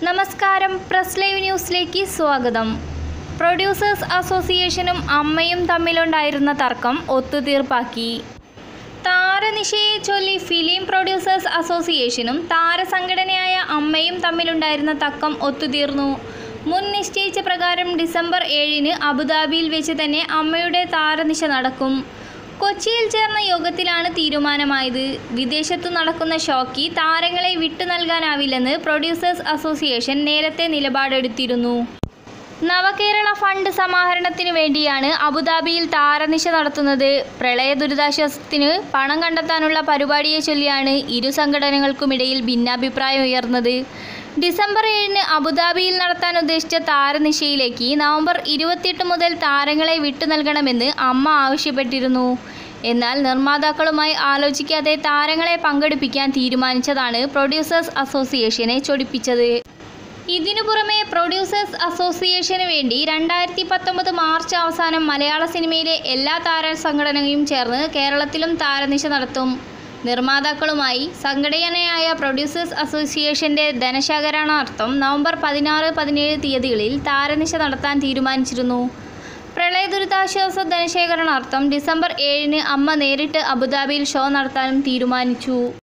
നമസ്കാരം press live ന്യൂസിലേക്ക് സ്വാഗതം പ്രൊഡ്യൂസേഴ്സ് അസോസിയേഷനും അമ്മയും തമ്മിലുണ്ടായിരുന്ന തർക്കം ഒത്തുതീർപ്പാക്കി താരനിശയെ ചൊല്ലി ഫിലിം പ്രൊഡ്യൂസേഴ്സ് അസോസിയേഷനും താരസംഘടനയായ അമ്മയും തമ്മിലുണ്ടായിരുന്ന തർക്കം ഒത്തുതീർന്നു മുൻ നിശ്ചയിച്ച പ്രകാരം ഡിസംബർ ഏഴിന് അബുദാബിയിൽ വെച്ച് തന്നെ അമ്മയുടെ താരനിശ നടക്കും കൊച്ചിയിൽ ചേർന്ന യോഗത്തിലാണ് തീരുമാനമായത് വിദേശത്തു നടക്കുന്ന ഷോയ്ക്ക് താരങ്ങളെ വിട്ടു നൽകാനാവില്ലെന്ന് പ്രൊഡ്യൂസേഴ്സ് അസോസിയേഷൻ നേരത്തെ നിലപാടെടുത്തിരുന്നു നവകേരള ഫണ്ട് സമാഹരണത്തിന് വേണ്ടിയാണ് അബുദാബിയിൽ താരനിശ നടത്തുന്നത് പ്രളയ ദുരിതാശ്വാസത്തിന് പണം കണ്ടെത്താനുള്ള പരിപാടിയെ ചൊല്ലിയാണ് ഇരു സംഘടനകൾക്കുമിടയിൽ ഭിന്നാഭിപ്രായം ഉയർന്നത് ഡിസംബർ ഏഴിന് അബുദാബിയിൽ നടത്താൻ ഉദ്ദേശിച്ച താരനിശയിലേക്ക് നവംബർ ഇരുപത്തിയെട്ട് മുതൽ താരങ്ങളെ വിട്ടു നൽകണമെന്ന് അമ്മ ആവശ്യപ്പെട്ടിരുന്നു എന്നാൽ നിർമ്മാതാക്കളുമായി ആലോചിക്കാതെ താരങ്ങളെ പങ്കെടുപ്പിക്കാൻ തീരുമാനിച്ചതാണ് പ്രൊഡ്യൂസേഴ്സ് അസോസിയേഷനെ ചൊടിപ്പിച്ചത് ഇതിനു പുറമെ പ്രൊഡ്യൂസേഴ്സ് അസോസിയേഷന് വേണ്ടി രണ്ടായിരത്തി പത്തൊമ്പത് മാർച്ച് അവസാനം മലയാള സിനിമയിലെ എല്ലാ താര സംഘടനയും ചേർന്ന് കേരളത്തിലും താരനിശ നടത്തും നിർമ്മാതാക്കളുമായി സംഘടനയായ പ്രൊഡ്യൂസേഴ്സ് അസോസിയേഷന്റെ ധനശേഖരണാർത്ഥം നവംബർ പതിനാറ് പതിനേഴ് തീയതികളിൽ താരനിശ നടത്താൻ തീരുമാനിച്ചിരുന്നു പ്രളയ ദുരിതാശ്വാസ ധനശേഖരണാർത്ഥം ഡിസംബർ ഏഴിന് അമ്മ നേരിട്ട് അബുദാബിയിൽ ഷോ നടത്താനും തീരുമാനിച്ചു